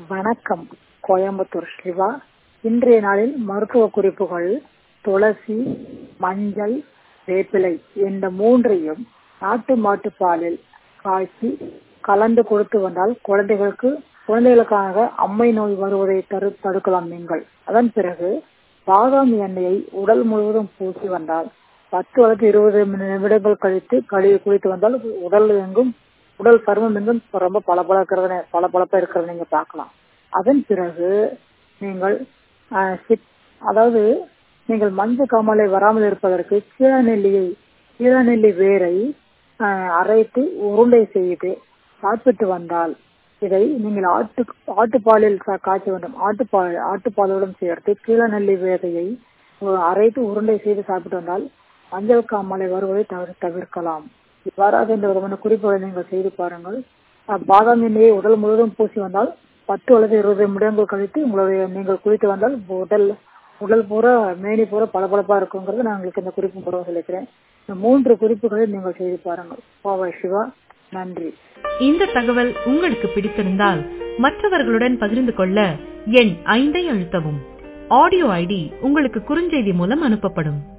வணக்கம் கோயம்புத்தூர் சிவா இன்றைய நாளில் மருத்துவ குறிப்புகள் துளசி மஞ்சள் வேப்பிலை இந்த மூன்றையும் நாட்டு மாட்டு பாலில் காய்ச்சி கலந்து கொடுத்து வந்தால் குழந்தைகளுக்கு குழந்தைகளுக்காக அம்மை நோய் வருவதை தடு தடுக்கலாம் நீங்கள் அதன் பிறகு பாதாம் எண்ணெயை உடல் முழுவதும் பூசி வந்தால் பத்து அல்லது இருபது நிமிடங்கள் கழித்து கழுவி குளித்து வந்தால் உடல் எங்கும் உடல் சருமம் எங்கும் ரொம்ப பளபள இருக்கிறத பளபளப்பா இருக்கிறத நீங்க பார்க்கலாம் அதன் பிறகு நீங்கள் அதாவது நீங்கள் மஞ்சள் காமாலை வராமல் இருப்பதற்கு கீழநெல்லியை கீழநெல்லி வேரை அரைத்து உருண்டை செய்து சாப்பிட்டு வந்தால் இதை நீங்கள் ஆட்டு ஆட்டுப்பாலில் காய்ச்ச வேண்டும் ஆட்டுப்பால் ஆட்டுப்பாலுடன் சேர்த்து கீழநெல்லி வேதையை அரைத்து உருண்டை செய்து சாப்பிட்டு வந்தால் மஞ்சள் காமாலை வருவதை தவிர்க்கலாம் இவ்வாறாக இந்த விதமான குறிப்புகளை நீங்கள் செய்து பாருங்கள் பாதாம் எண்ணெயை உடல் முழுவதும் பூசி வந்தால் பத்து அல்லது இருபது நிமிடங்கள் கழித்து உங்களுடைய நீங்கள் குளித்து வந்தால் உடல் உடல் பூரா மேனி பூரா பளபளப்பா இருக்குங்கிறது நான் உங்களுக்கு இந்த குறிப்பு மூலம் சொல்லிக்கிறேன் இந்த மூன்று குறிப்புகளை நீங்கள் செய்து பாருங்கள் பாபா சிவா நன்றி இந்த தகவல் உங்களுக்கு பிடித்திருந்தால் மற்றவர்களுடன் பகிர்ந்து கொள்ள எண் ஐந்தை அழுத்தவும் ஆடியோ ஐடி உங்களுக்கு குறுஞ்செய்தி மூலம் அனுப்பப்படும்